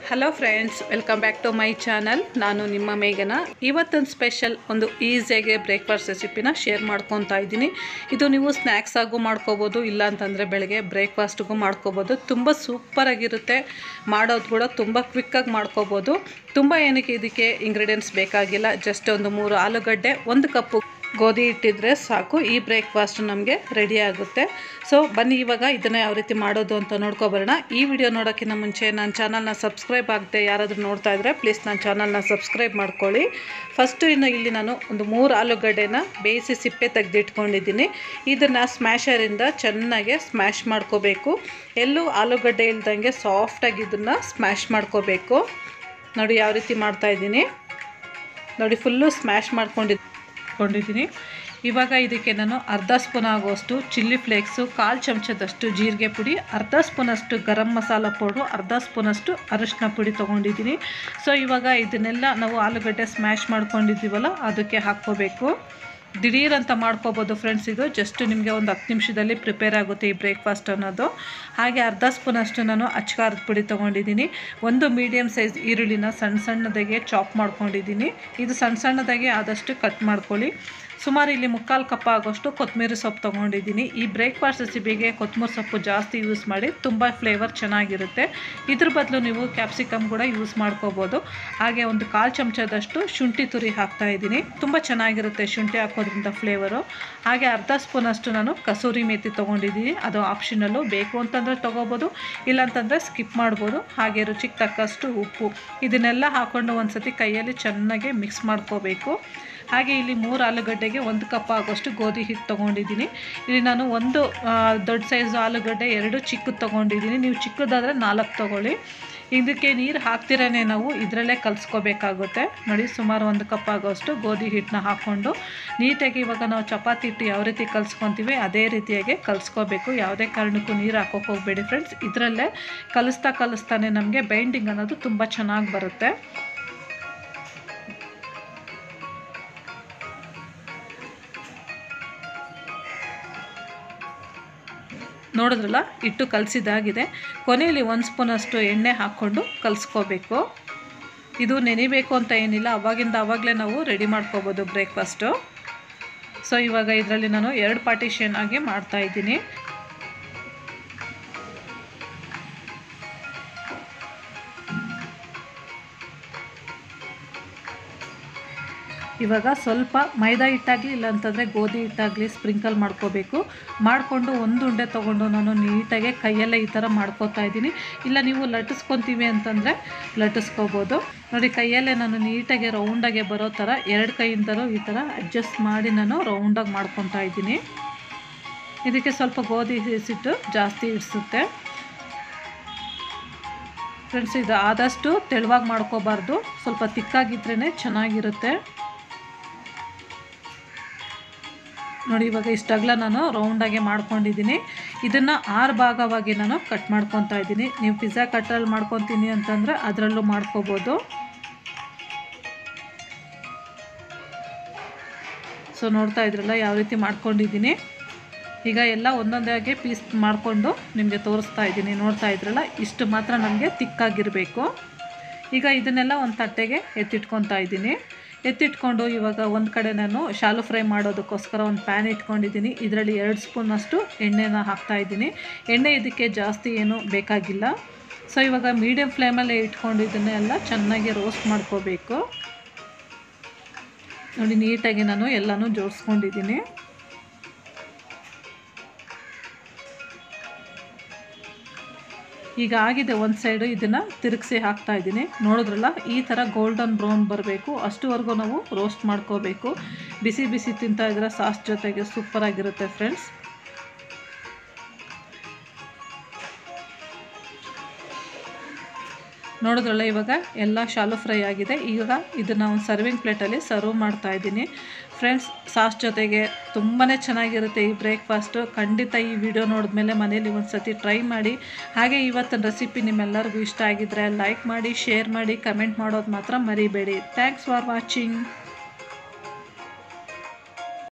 hello friends welcome back to my channel ನಾನು ನಿಮ್ಮ ಮೇಘನ ಇವತ್ತೊಂದು ಸ್ಪೆಷಲ್ ಒಂದು ಈಸಿಯಾಗಿ ಬ್ರೇಕ್ಫಾಸ್ಟ್ ರೆಸಿಪಿನ ಶೇರ್ ಮಾಡ್ಕೊತಾ ಇದ್ದೀನಿ ಇದು ನೀವು ಸ್ನ್ಯಾಕ್ಸ್ ಆಗು ಮಾಡ್ಕೋಬೋದು ಇಲ್ಲ ಅಂತಂದರೆ ಬೆಳಗ್ಗೆ ಬ್ರೇಕ್ಫಾಸ್ಟ್ಗೂ ಮಾಡ್ಕೋಬೋದು ತುಂಬ ಸೂಪರಾಗಿರುತ್ತೆ ಮಾಡೋದು ಕೂಡ ತುಂಬ ಕ್ವಿಕ್ಕಾಗಿ ಮಾಡ್ಕೋಬೋದು ತುಂಬ ಏನಕ್ಕೆ ಇದಕ್ಕೆ ಇಂಗ್ರೀಡಿಯೆಂಟ್ಸ್ ಬೇಕಾಗಿಲ್ಲ ಜಸ್ಟ್ ಒಂದು ಮೂರು ಆಲೂಗಡ್ಡೆ ಒಂದು ಕಪ್ಪು ಗೋಧಿ ಇಟ್ಟಿದ್ರೆ ಸಾಕು ಈ ಬ್ರೇಕ್ಫಾಸ್ಟ್ ನಮಗೆ ರೆಡಿ ಆಗುತ್ತೆ ಸೊ ಬನ್ನಿ ಇವಾಗ ಇದನ್ನು ಯಾವ ರೀತಿ ಮಾಡೋದು ಅಂತ ನೋಡ್ಕೊಬರೋಣ ಈ ವಿಡಿಯೋ ನೋಡೋಕ್ಕಿಂತ ಮುಂಚೆ ನನ್ನ ಚಾನಲ್ನ ಸಬ್ಸ್ಕ್ರೈಬ್ ಆಗದೆ ಯಾರಾದರೂ ನೋಡ್ತಾ ಇದ್ದರೆ ಪ್ಲೀಸ್ ನನ್ನ ಚಾನಲ್ನ ಸಬ್ಸ್ಕ್ರೈಬ್ ಮಾಡ್ಕೊಳ್ಳಿ ಫಸ್ಟು ಇನ್ನು ಇಲ್ಲಿ ನಾನು ಒಂದು ಮೂರು ಆಲೂಗಡ್ಡೆನ ಬೇಯಿಸಿ ಸಿಪ್ಪೆ ತೆಗೆದಿಟ್ಕೊಂಡಿದ್ದೀನಿ ಇದನ್ನು ಸ್ಮ್ಯಾಶರಿಂದ ಚೆನ್ನಾಗಿ ಸ್ಮ್ಯಾಶ್ ಮಾಡ್ಕೋಬೇಕು ಎಲ್ಲೂ ಆಲೂಗಡ್ಡೆ ಇಲ್ದಂಗೆ ಸಾಫ್ಟಾಗಿ ಇದನ್ನು ಸ್ಮ್ಯಾಶ್ ಮಾಡ್ಕೋಬೇಕು ನೋಡಿ ಯಾವ ರೀತಿ ಮಾಡ್ತಾಯಿದ್ದೀನಿ ನೋಡಿ ಫುಲ್ಲು ಸ್ಮ್ಯಾಶ್ ಮಾಡ್ಕೊಂಡಿದ್ದು ಕೊಂಡಿದ್ದೀನಿ ಇವಾಗ ಇದಕ್ಕೆ ನಾನು ಅರ್ಧ ಸ್ಪೂನ್ ಆಗುವಷ್ಟು ಚಿಲ್ಲಿ ಫ್ಲೇಕ್ಸು ಕಾಲು ಚಮಚದಷ್ಟು ಜೀರಿಗೆ ಪುಡಿ ಅರ್ಧ ಸ್ಪೂನಷ್ಟು ಗರಂ ಮಸಾಲ ಪೌಡ್ರು ಅರ್ಧ ಸ್ಪೂನಷ್ಟು ಅರಿಶಿನ ಪುಡಿ ತೊಗೊಂಡಿದ್ದೀನಿ ಸೊ ಇವಾಗ ಇದನ್ನೆಲ್ಲ ನಾವು ಆಲೂಗಡ್ಡೆ ಸ್ಮ್ಯಾಶ್ ಮಾಡ್ಕೊಂಡಿದ್ದೀವಲ್ಲ ಅದಕ್ಕೆ ಹಾಕ್ಕೋಬೇಕು ದಿಢೀರ್ ಅಂತ ಮಾಡ್ಕೋಬೋದು ಫ್ರೆಂಡ್ಸ್ ಇದು ಜಸ್ಟ್ ನಿಮಗೆ ಒಂದು ಹತ್ತು ನಿಮಿಷದಲ್ಲಿ ಪ್ರಿಪೇರ್ ಆಗುತ್ತೆ ಈ ಬ್ರೇಕ್ಫಾಸ್ಟ್ ಅನ್ನೋದು ಹಾಗೆ ಅರ್ಧ ಸ್ಪೂನಷ್ಟು ನಾನು ಅಚ್ಕಾರದ ಪುಡಿ ತೊಗೊಂಡಿದ್ದೀನಿ ಒಂದು ಮೀಡಿಯಮ್ ಸೈಜ್ ಈರುಳ್ಳಿನ ಸಣ್ಣ ಸಣ್ಣದಾಗೆ ಚಾಪ್ ಮಾಡ್ಕೊಂಡಿದ್ದೀನಿ ಇದು ಸಣ್ಣ ಸಣ್ಣದಾಗೆ ಆದಷ್ಟು ಕಟ್ ಮಾಡ್ಕೊಳ್ಳಿ ಸುಮಾರು ಇಲ್ಲಿ ಮುಕ್ಕಾಲು ಕಪ್ ಆಗೋಷ್ಟು ಕೊತ್ತಂಬರಿ ಸೊಪ್ಪು ತೊಗೊಂಡಿದ್ದೀನಿ ಈ ಬ್ರೇಕ್ಫಾಸ್ಟ್ ರೆಸಿಪಿಗೆ ಕೊತ್ತಂಬರಿ ಸೊಪ್ಪು ಜಾಸ್ತಿ ಯೂಸ್ ಮಾಡಿ ತುಂಬ ಫ್ಲೇವರ್ ಚೆನ್ನಾಗಿರುತ್ತೆ ಇದ್ರ ಬದಲು ನೀವು ಕ್ಯಾಪ್ಸಿಕಮ್ ಕೂಡ ಯೂಸ್ ಮಾಡ್ಕೋಬೋದು ಹಾಗೆ ಒಂದು ಕಾಲು ಚಮಚದಷ್ಟು ಶುಂಠಿ ತುರಿ ಹಾಕ್ತಾ ಇದ್ದೀನಿ ತುಂಬ ಚೆನ್ನಾಗಿರುತ್ತೆ ಶುಂಠಿ ಹಾಕೋದ್ರಿಂದ ಫ್ಲೇವರು ಹಾಗೆ ಅರ್ಧ ಸ್ಪೂನಷ್ಟು ನಾನು ಕಸೂರಿ ಮೇಥಿ ತೊಗೊಂಡಿದ್ದೀನಿ ಅದು ಆಪ್ಷನಲ್ಲು ಬೇಕು ಅಂತಂದರೆ ತೊಗೋಬೋದು ಇಲ್ಲಾಂತಂದರೆ ಸ್ಕಿಪ್ ಮಾಡ್ಬೋದು ಹಾಗೆ ರುಚಿಗೆ ತಕ್ಕಷ್ಟು ಉಪ್ಪು ಇದನ್ನೆಲ್ಲ ಹಾಕ್ಕೊಂಡು ಒಂದು ಸತಿ ಕೈಯಲ್ಲಿ ಚೆನ್ನಾಗಿ ಮಿಕ್ಸ್ ಮಾಡ್ಕೋಬೇಕು ಹಾಗೆ ಇಲ್ಲಿ ಮೂರು ಆಲೂಗಡ್ಡೆಗೆ ಒಂದು ಕಪ್ ಆಗೋಷ್ಟು ಗೋಧಿ ಹಿಟ್ಟು ತೊಗೊಂಡಿದ್ದೀನಿ ಇಲ್ಲಿ ನಾನು ಒಂದು ಆ, ದೊಡ್ಡ ಸೈಜ್ ಆಲೂಗಡ್ಡೆ ಎರಡು ಚಿಕ್ಕದು ತೊಗೊಂಡಿದ್ದೀನಿ ನೀವು ಚಿಕ್ಕದಾದರೆ ನಾಲ್ಕು ತೊಗೊಳ್ಳಿ ಇದಕ್ಕೆ ನೀರು ಹಾಕ್ತಿರೇ ನಾವು ಇದರಲ್ಲೇ ಕಲಿಸ್ಕೋಬೇಕಾಗುತ್ತೆ ನೋಡಿ ಸುಮಾರು ಒಂದು ಕಪ್ ಆಗೋಷ್ಟು ಗೋಧಿ ಹಿಟ್ಟನ್ನ ಹಾಕ್ಕೊಂಡು ನೀಟಾಗಿ ಇವಾಗ ನಾವು ಚಪಾತಿ ಹಿಟ್ಟು ಯಾವ ರೀತಿ ಕಲಿಸ್ಕೊತೀವಿ ಅದೇ ರೀತಿಯಾಗಿ ಕಲಿಸ್ಕೋಬೇಕು ಯಾವುದೇ ಕಾರಣಕ್ಕೂ ನೀರು ಹಾಕೋಕೆ ಹೋಗಬೇಡಿ ಫ್ರೆಂಡ್ಸ್ ಇದರಲ್ಲೇ ಕಲಿಸ್ತಾ ಕಲಿಸ್ತಾನೆ ನಮಗೆ ಬೈಂಡಿಂಗ್ ಅನ್ನೋದು ತುಂಬ ಚೆನ್ನಾಗಿ ಬರುತ್ತೆ ನೋಡಿದ್ರಲ್ಲ ಇಟ್ಟು ಕಲಸಿದಾಗಿದೆ ಕೊನೆಯಲ್ಲಿ ಒಂದು ಸ್ಪೂನಷ್ಟು ಎಣ್ಣೆ ಹಾಕ್ಕೊಂಡು ಕಲಿಸ್ಕೋಬೇಕು ಇದು ನೆನಿಬೇಕು ಅಂತ ಏನಿಲ್ಲ ಅವಾಗಿಂದ ಆವಾಗಲೇ ನಾವು ರೆಡಿ ಮಾಡ್ಕೋಬೋದು ಬ್ರೇಕ್ಫಾಸ್ಟು ಸೊ ಇವಾಗ ಇದರಲ್ಲಿ ನಾನು ಎರಡು ಪಾರ್ಟಿಷನ್ ಆಗಿ ಮಾಡ್ತಾಯಿದ್ದೀನಿ ಇವಾಗ ಸ್ವಲ್ಪ ಮೈದಾ ಹಿಟ್ಟಾಗಲಿ ಇಲ್ಲಾಂತಂದರೆ ಗೋಧಿ ಹಿಟ್ಟಾಗಲಿ ಸ್ಪ್ರಿಂಕಲ್ ಮಾಡ್ಕೋಬೇಕು ಮಾಡಿಕೊಂಡು ಒಂದು ಉಂಡೆ ತೊಗೊಂಡು ನಾನು ನೀಟಾಗಿ ಕೈಯಲ್ಲೇ ಈ ಥರ ಮಾಡ್ಕೋತಾ ಇದ್ದೀನಿ ಇಲ್ಲ ನೀವು ಲಟ್ಟಿಸ್ಕೊತೀವಿ ಅಂತಂದರೆ ಲಟ್ಟಿಸ್ಕೋಬೋದು ನೋಡಿ ಕೈಯಲ್ಲೇ ನಾನು ನೀಟಾಗಿ ರೌಂಡಾಗೆ ಬರೋ ಥರ ಎರಡು ಕೈಯಿಂದಲೂ ಈ ಥರ ಅಡ್ಜಸ್ಟ್ ಮಾಡಿ ನಾನು ರೌಂಡಾಗಿ ಮಾಡ್ಕೊತಾ ಇದ್ದೀನಿ ಇದಕ್ಕೆ ಸ್ವಲ್ಪ ಗೋಧಿ ಹಿಸಿಟ್ಟು ಜಾಸ್ತಿ ಇಡಿಸುತ್ತೆ ಫ್ರೆಂಡ್ಸ್ ಇದು ಆದಷ್ಟು ತೆಳುವಾಗಿ ಮಾಡ್ಕೋಬಾರ್ದು ಸ್ವಲ್ಪ ತಿಕ್ಕಾಗಿದ್ರೇ ಚೆನ್ನಾಗಿರುತ್ತೆ ನೋಡಿ ಇವಾಗ ಇಷ್ಟಗಲ ನಾನು ರೌಂಡಾಗೆ ಮಾಡ್ಕೊಂಡಿದ್ದೀನಿ ಇದನ್ನು ಆರು ಭಾಗವಾಗಿ ನಾನು ಕಟ್ ಮಾಡ್ಕೊತಾ ಇದ್ದೀನಿ ನೀವು ಪಿಜ್ಜಾ ಕಟ್ಟರಲ್ಲಿ ಮಾಡ್ಕೊತೀನಿ ಅಂತಂದರೆ ಅದರಲ್ಲೂ ಮಾಡ್ಕೋಬೋದು ಸೊ ನೋಡ್ತಾ ಇದ್ರಲ್ಲ ಯಾವ ರೀತಿ ಮಾಡ್ಕೊಂಡಿದ್ದೀನಿ ಈಗ ಎಲ್ಲ ಒಂದೊಂದಾಗೆ ಪೀಸ್ ಮಾಡಿಕೊಂಡು ನಿಮಗೆ ತೋರಿಸ್ತಾ ಇದ್ದೀನಿ ನೋಡ್ತಾ ಇದ್ರಲ್ಲ ಇಷ್ಟು ಮಾತ್ರ ನಮಗೆ ತಿಕ್ಕಾಗಿರಬೇಕು ಈಗ ಇದನ್ನೆಲ್ಲ ಒಂದು ತಟ್ಟೆಗೆ ಎತ್ತಿಟ್ಕೊತಾ ಇದ್ದೀನಿ ಎತ್ತಿಟ್ಕೊಂಡು ಇವಾಗ ಒಂದು ಕಡೆ ನಾನು ಶಾಲು ಫ್ರೈ ಮಾಡೋದಕ್ಕೋಸ್ಕರ ಒಂದು ಪ್ಯಾನ್ ಇಟ್ಕೊಂಡಿದ್ದೀನಿ ಇದರಲ್ಲಿ ಎರಡು ಸ್ಪೂನಷ್ಟು ಎಣ್ಣೆನ ಹಾಕ್ತಾ ಇದ್ದೀನಿ ಎಣ್ಣೆ ಇದಕ್ಕೆ ಜಾಸ್ತಿ ಏನು ಬೇಕಾಗಿಲ್ಲ ಸೊ ಇವಾಗ ಮೀಡಿಯಮ್ ಫ್ಲೇಮಲ್ಲೇ ಇಟ್ಕೊಂಡು ಇದನ್ನೆಲ್ಲ ಚೆನ್ನಾಗಿ ರೋಸ್ಟ್ ಮಾಡ್ಕೋಬೇಕು ನೋಡಿ ನೀಟಾಗಿ ನಾನು ಎಲ್ಲನೂ ಜೋಡಿಸ್ಕೊಂಡಿದ್ದೀನಿ ಈಗ ಆಗಿದೆ ಒಂದು ಸೈಡು ಇದನ್ನು ತಿರುಗಿಸಿ ಹಾಕ್ತಾ ಇದ್ದೀನಿ ನೋಡಿದ್ರಲ್ಲ ಈ ಥರ ಗೋಲ್ಡನ್ ಬ್ರೌನ್ ಬರಬೇಕು ಅಷ್ಟುವರೆಗೂ ನಾವು ರೋಸ್ಟ್ ಮಾಡ್ಕೋಬೇಕು ಬಿಸಿ ಬಿಸಿ ತಿಂತಾ ಇದ್ರೆ ಸಾಸ್ ಜೊತೆಗೆ ಸೂಪರಾಗಿರುತ್ತೆ ಫ್ರೆಂಡ್ಸ್ ನೋಡಿದ್ರಲ್ಲ ಇವಾಗ ಎಲ್ಲ ಶಾಲು ಫ್ರೈ ಆಗಿದೆ ಈಗ ಇದನ್ನು ಒಂದು ಸರ್ವಿಂಗ್ ಪ್ಲೇಟಲ್ಲಿ ಸರ್ವ್ ಮಾಡ್ತಾ ಇದ್ದೀನಿ ಫ್ರೆಂಡ್ಸ್ ಸಾಸ್ ಜೊತೆಗೆ ತುಂಬಾ ಚೆನ್ನಾಗಿರುತ್ತೆ ಈ ಬ್ರೇಕ್ಫಾಸ್ಟು ಖಂಡಿತ ಈ ವಿಡಿಯೋ ನೋಡಿದ್ಮೇಲೆ ಮನೇಲಿ ಒಂದು ಸತಿ ಟ್ರೈ ಮಾಡಿ ಹಾಗೆ ಇವತ್ತಿನ ರೆಸಿಪಿ ನಿಮ್ಮೆಲ್ಲರಿಗೂ ಇಷ್ಟ ಆಗಿದ್ದರೆ ಲೈಕ್ ಮಾಡಿ ಶೇರ್ ಮಾಡಿ ಕಮೆಂಟ್ ಮಾಡೋದು ಮಾತ್ರ ಮರಿಬೇಡಿ ಥ್ಯಾಂಕ್ಸ್ ಫಾರ್ ವಾಚಿಂಗ್